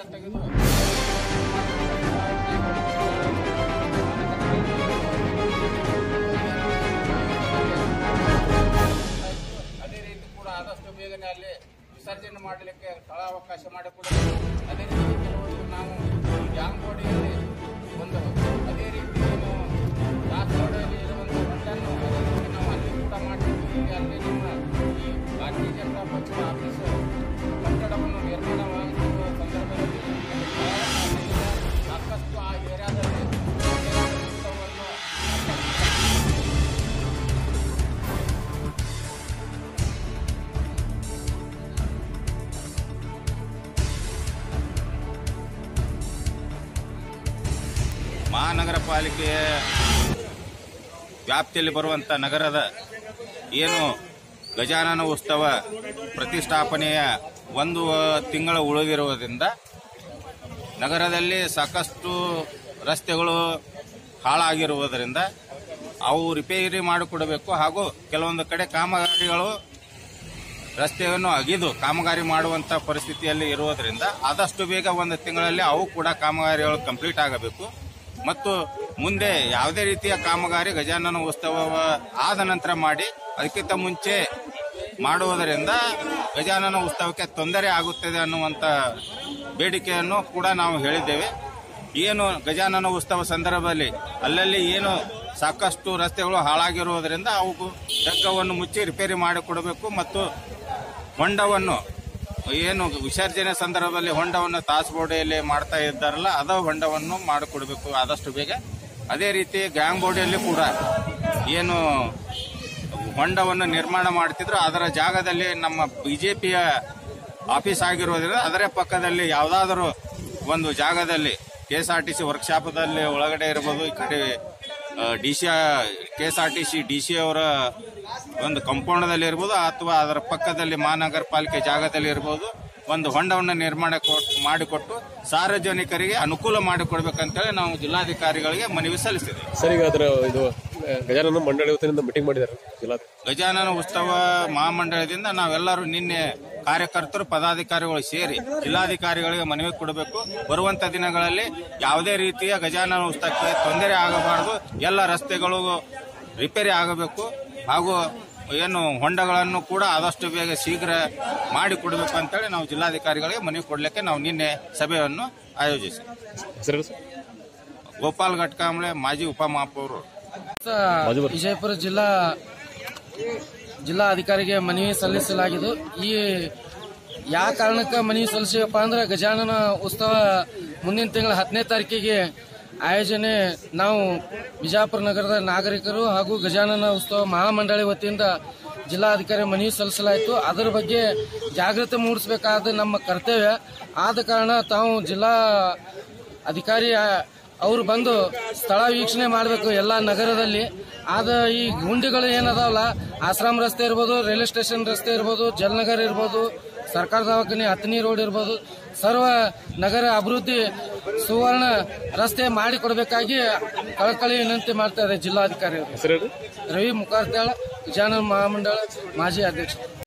ತೆಗೆದು ಅದೇ ರೀತಿ ಕೂಡ ಆದಷ್ಟು ಬೇಗನೆ ಅಲ್ಲಿ ವಿಸರ್ಜನೆ ಮಾಡಲಿಕ್ಕೆ ಸ್ಥಳಾವಕಾಶ ಮಾಡಿಕೊಡಬೇಕು ಅದೇ ರೀತಿ ಕೆಲವೊಂದು ನಾವು ಗ್ಯಾಂಗ್ ಬೋಡಿಯಲ್ಲಿ ಒಂದು ಅದೇ ರೀತಿ ಏನು ಗ್ಲಾಸ್ ಬೋರ್ಡಲ್ಲಿ ಇರುವಂಥ ಹೊಂಡನ್ನು ಅದೇ ರೀತಿ ನಾವು ಅಲ್ಲಿ ಕೂಡ ಮಾಡಿರ್ತೀವಿ ಅಲ್ಲಿ ನಮ್ಮ ಈ ಭಾರತೀಯ ಜನತಾ ಪಕ್ಷದ ಆಫೀಸು ಕಟ್ಟಡವನ್ನು ನಿರ್ಮಾಣವಾಗುತ್ತಿರುವ ಸಂದರ್ಭದಲ್ಲಿ ಸಾಕಷ್ಟು ಆ ಏರಿಯಾದಲ್ಲಿ ಉತ್ಸವವನ್ನು ಮಹಾನಗರ ಪಾಲಿಕೆಯ ವ್ಯಾಪ್ತಿಯಲ್ಲಿ ಬರುವಂಥ ನಗರದ ಏನು ಗಜಾನನ ಉತ್ಸವ ಪ್ರತಿಷ್ಠಾಪನೆಯ ಒಂದು ತಿಂಗಳ ಉಳಿದಿರುವುದರಿಂದ ನಗರದಲ್ಲಿ ಸಾಕಷ್ಟು ರಸ್ತೆಗಳು ಹಾಳಾಗಿರುವುದರಿಂದ ಅವು ರಿಪೇರಿ ಮಾಡಿಕೊಡಬೇಕು ಹಾಗೂ ಕೆಲವೊಂದು ಕಡೆ ಕಾಮಗಾರಿಗಳು ರಸ್ತೆಯನ್ನು ಅಗಿದು ಕಾಮಗಾರಿ ಮಾಡುವಂತ ಪರಿಸ್ಥಿತಿಯಲ್ಲಿ ಇರುವುದರಿಂದ ಆದಷ್ಟು ಬೇಗ ಒಂದು ತಿಂಗಳಲ್ಲಿ ಅವು ಕೂಡ ಕಾಮಗಾರಿಗಳು ಕಂಪ್ಲೀಟ್ ಆಗಬೇಕು ಮತ್ತು ಮುಂದೆ ಯಾವುದೇ ರೀತಿಯ ಕಾಮಗಾರಿ ಗಜಾನನ ಉತ್ಸವ ಆದ ನಂತರ ಮಾಡಿ ಅದಕ್ಕಿಂತ ಮುಂಚೆ ಮಾಡುವುದರಿಂದ ಗಜಾನನ ಉತ್ಸವಕ್ಕೆ ತೊಂದರೆ ಆಗುತ್ತದೆ ಅನ್ನುವಂಥ ಬೇಡಿಕೆಯನ್ನು ಕೂಡ ನಾವು ಹೇಳಿದ್ದೇವೆ ಏನು ಗಜಾನನ ಉತ್ಸವ ಸಂದರ್ಭದಲ್ಲಿ ಅಲ್ಲಲ್ಲಿ ಏನು ಸಾಕಷ್ಟು ರಸ್ತೆಗಳು ಹಾಳಾಗಿರುವುದರಿಂದ ಅವು ಡಗ್ಗವನ್ನು ಮುಚ್ಚಿ ರಿಪೇರಿ ಮಾಡಿಕೊಡಬೇಕು ಮತ್ತು ಹೊಂಡವನ್ನು ಏನು ವಿಸರ್ಜನೆ ಸಂದರ್ಭದಲ್ಲಿ ಹೊಂಡವನ್ನು ತಾಸಬೋಡಿಯಲ್ಲಿ ಮಾಡ್ತಾ ಇದ್ದಾರಲ್ಲ ಅದ ಹೊಂಡವನ್ನು ಮಾಡಿಕೊಡಬೇಕು ಆದಷ್ಟು ಬೇಗ ಅದೇ ರೀತಿ ಗ್ಯಾಂಗ್ ಬೋರ್ಡಿಯಲ್ಲಿ ಕೂಡ ಏನು ಹೊಂಡವನ್ನು ನಿರ್ಮಾಣ ಮಾಡ್ತಿದ್ರು ಅದರ ಜಾಗದಲ್ಲಿ ನಮ್ಮ ಬಿಜೆಪಿಯ ಆಫೀಸ್ ಆಗಿರೋದ್ರಿಂದ ಅದರ ಪಕ್ಕದಲ್ಲಿ ಯಾವುದಾದರೂ ಒಂದು ಜಾಗದಲ್ಲಿ K S R T C ವರ್ಕ್ಶಾಪ್ದಲ್ಲಿ ಒಳಗಡೆ ಇರ್ಬೋದು ಈ ಕಡೆ D C K S R T C D C ಅವರ ಒಂದು ಕಂಪೌಂಡದಲ್ಲಿ ಇರ್ಬೋದು ಅಥವಾ ಅದರ ಪಕ್ಕದಲ್ಲಿ ಮಹಾನಗರ ಪಾಲಿಕೆ ಜಾಗದಲ್ಲಿ ಇರ್ಬೋದು ಒಂದು ಹೊಂಡವನ್ನು ನಿರ್ಮಾಣ ಕೊಟ್- ಮಾಡಿಕೊಟ್ಟು ಸಾರ್ವಜನಿಕರಿಗೆ ಅನುಕೂಲ ಮಾಡಿಕೊಡ್ಬೇಕಂತೇಳಿ ನಾವು ಜಿಲ್ಲಾಧಿಕಾರಿಗಳಿಗೆ ಮನವಿ ಸಲ್ಲಿಸಿದ್ದೇವೆ ಸರ್ ಈಗ ಅದರ ಇದು ಆ, ಗಜಾನನ ಮಂಡಳಿ ವತಿಯಿಂದ ಮೀಟಿಂಗ್ ಮಾಡಿದ್ದಾರೆ ಜಿಲ್ಲಾ ಗಜಾನನ ಉತ್ಸವ ಮಹಾಮಂಡಳದಿಂದ ನಾವೆಲ್ಲರೂ ನಿನ್ನೆ ಕಾರ್ಯಕರ್ತರು ಪದಾಧಿಕಾರಿಗಳು ಸೇರಿ ಜಿಲ್ಲಾಧಿಕಾರಿಗಳಿಗೆ ಮನವಿ ಕೊಡಬೇಕು ಬರುವಂತ ದಿನಗಳಲ್ಲಿ ಯಾವುದೇ ರೀತಿಯ ಗಜಾನನ ಉತ್ಸವಕ್ಕೆ ತೊಂದರೆ ಆಗಬಾರದು ಎಲ್ಲ ರಸ್ತೆಗಳು ರಿಪೇರಿ ಆಗಬೇಕು ಹಾಗೂ ಏನು ಹೊಂಡಗಳನ್ನು ಕೂಡ ಆದಷ್ಟು ಬೇಗ ಶೀಘ್ರ ಮಾಡಿಕೊಡಬೇಕು ಅಂತೇಳಿ ನಾವು ಜಿಲ್ಲಾಧಿಕಾರಿಗಳಿಗೆ ಮನವಿ ಕೊಡಲಿಕ್ಕೆ ನಾವು ನಿನ್ನೆ ಸಭೆಯನ್ನು ಆಯೋಜಿಸಿ ಹೆಸರು ಸರ್ ಗೋಪಾಲ್ ಘಟ್ಕಾಂಬ್ಳೆ ಮಾಜಿ ಉಪಮಹಾಪೌರರು ವಿಜಯಪುರ ಜಿಲ್ಲಾ ಜಿಲ್ಲಾ ಅಧಿಕಾರಿಗೆ ಮನವಿ ಸಲ್ಲಿಸಲಾಗಿದ್ದು ಈ ಯಾವ ಕಾರಣಕ್ಕೆ ಮನವಿ ಸಲ್ಲಿಸಿವಪ್ಪ ಅಂದ್ರೆ ಗಜಾನನ ಉತ್ಸವ ಮುಂದಿನ ತಿಂಗಳ ಹತ್ತನೇ ತಾರೀಕಿಗೆ ಆಯೋಜನೆ ನಾವು ಬಿಜಾಪುರ ನಗರದ ನಾಗರಿಕರು ಹಾಗೂ ಗಜಾನನ ಉತ್ಸವ ಮಹಾಮಂಡಳಿ ವತಿಯಿಂದ ಜಿಲ್ಲಾಧಿಕಾರಿ ಮನವಿ ಸಲ್ಲಿಸಲಾಯಿತು ಅದರ ಬಗ್ಗೆ ಜಾಗೃತಿ ಮೂಡಿಸಬೇಕಾದ ನಮ್ಮ ಕರ್ತವ್ಯ ಆದ ಕಾರಣ ತಾವು ಜಿಲ್ಲಾ ಅಧಿಕಾರಿ ಅವರು ಬಂದು ಸ್ಥಳ ವೀಕ್ಷಣೆ ಮಾಡಬೇಕು ಎಲ್ಲ ನಗರದಲ್ಲಿ ಆದ ಈ ಗುಂಡಿಗಳು ಏನದಾವಲ್ಲ ಆಶ್ರಮ ರಸ್ತೆ ಇರ್ಬೋದು ರೈಲ್ವೆ ಸ್ಟೇಷನ್ ರಸ್ತೆ ಇರ್ಬೋದು ಜಲನಗರ್ ಇರ್ಬೋದು ಸರ್ಕಾರ ದವಾಖಾನೆ ಹತ್ತನಿ ರೋಡ್ ಇರ್ಬೋದು ಸರ್ವ ನಗರ ಅಭಿವೃದ್ಧಿ ಸುವರ್ಣ ರಸ್ತೆ ಮಾಡಿಕೊಡ್ಬೇಕಾಗಿ ಕಳಕಳಿ ವಿನಂತಿ ಮಾಡ್ತಾ ಇದೆ ಜಿಲ್ಲಾಧಿಕಾರಿ ಅವರು ಹೆಸರು ರವಿ ಮುಖಾರ್ತಾಳ ವಿಜಯನಗರ ಮಹಾಮಂಡಳ ಮಾಜಿ ಅಧ್ಯಕ್ಷ